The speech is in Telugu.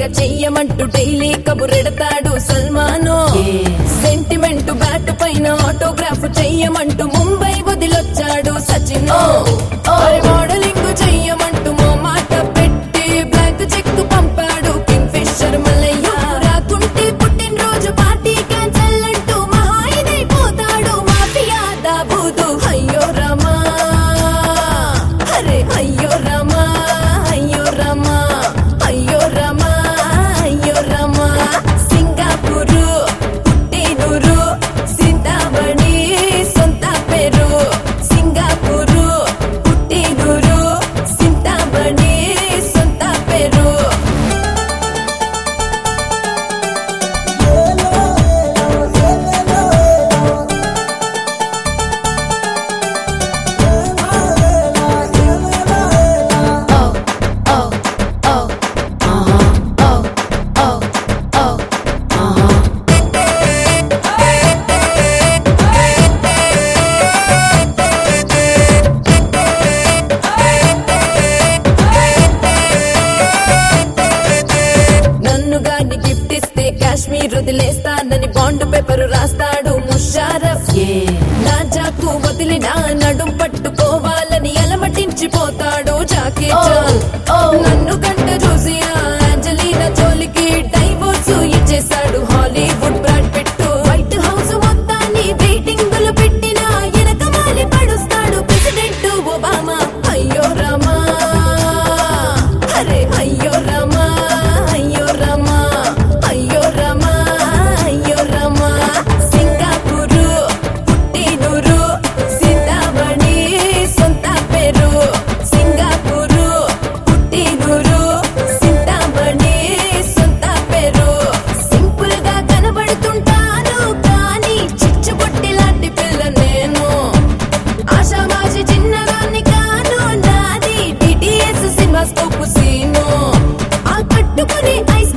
చెయ్యమంటూ డైలీ కబురెడతాడు సల్మాను సెంటిమెంట్ బ్యాట్ పైన ఆటోగ్రాఫ్ చెయ్యమంటూ ముంబై వదిలొచ్చాడు సచిన్ మోడలింగ్ చెయ్యమంటూ మో మాట పెట్టి బ్లాంక్ చెక్ పంపాడు కింగ్ ఫిషర్ మల్లయ్య రాకుంటే పుట్టినరోజు పార్టీ క్యాన్సల్ అంటూ మహా ఇదైపోతాడు మాఫియా దాబూదు అయ్యో రమా అరే అయ్యో రమా అయ్యో రమా అయ్యో రమా అయ్యో రమా సింగపూరు పుట్టినూరు సింతామణి సొంత పేరు సింగపూరు పుట్టినూరు సింతామణి సొంత పేరు నన్ను గాని గిఫ్ట్ ఇస్తే కాశ్మీర్ వదిలేస్తానని బాండ్ పేపర్ రాస్తాడు ముషారఫ్ నా జాకు వదిలిన నడుం పట్టుకోవాలని అలమటించిపోతాడు జాకీ చాన్ నన్ను కంట చూసి ఆ అంజలీనా జోలికి డైవోర్స్ ఇచ్చేశాడు Hollywood Brad Pitt White House మొత్తాన్ని వెయిటింగ్ పెట్టిన ఎనకమాలి పడుస్తాడు ప్రెసిడెంట్ ఒబామా అయ్యో రమా అరే అయ్యో రమా అయ్యో రమా అయ్యో రమా అయ్యో రమా సింగపూరు పుట్టినూరు సీతామణి సొంత పేరు సింగపూరు పుట్టినూరు సీతామణి సొంత పేరు సింపుల్ గా కనబడుతుంటాను కానీ చిచ్చుబొట్టి లాంటి పిల్ల నేను ఆషామాషి చిన్నదాన్ని కాను నాది డిటిఎస్ సినిమా స్కోప్ సీను ఆ కట్టుకుని ఐస్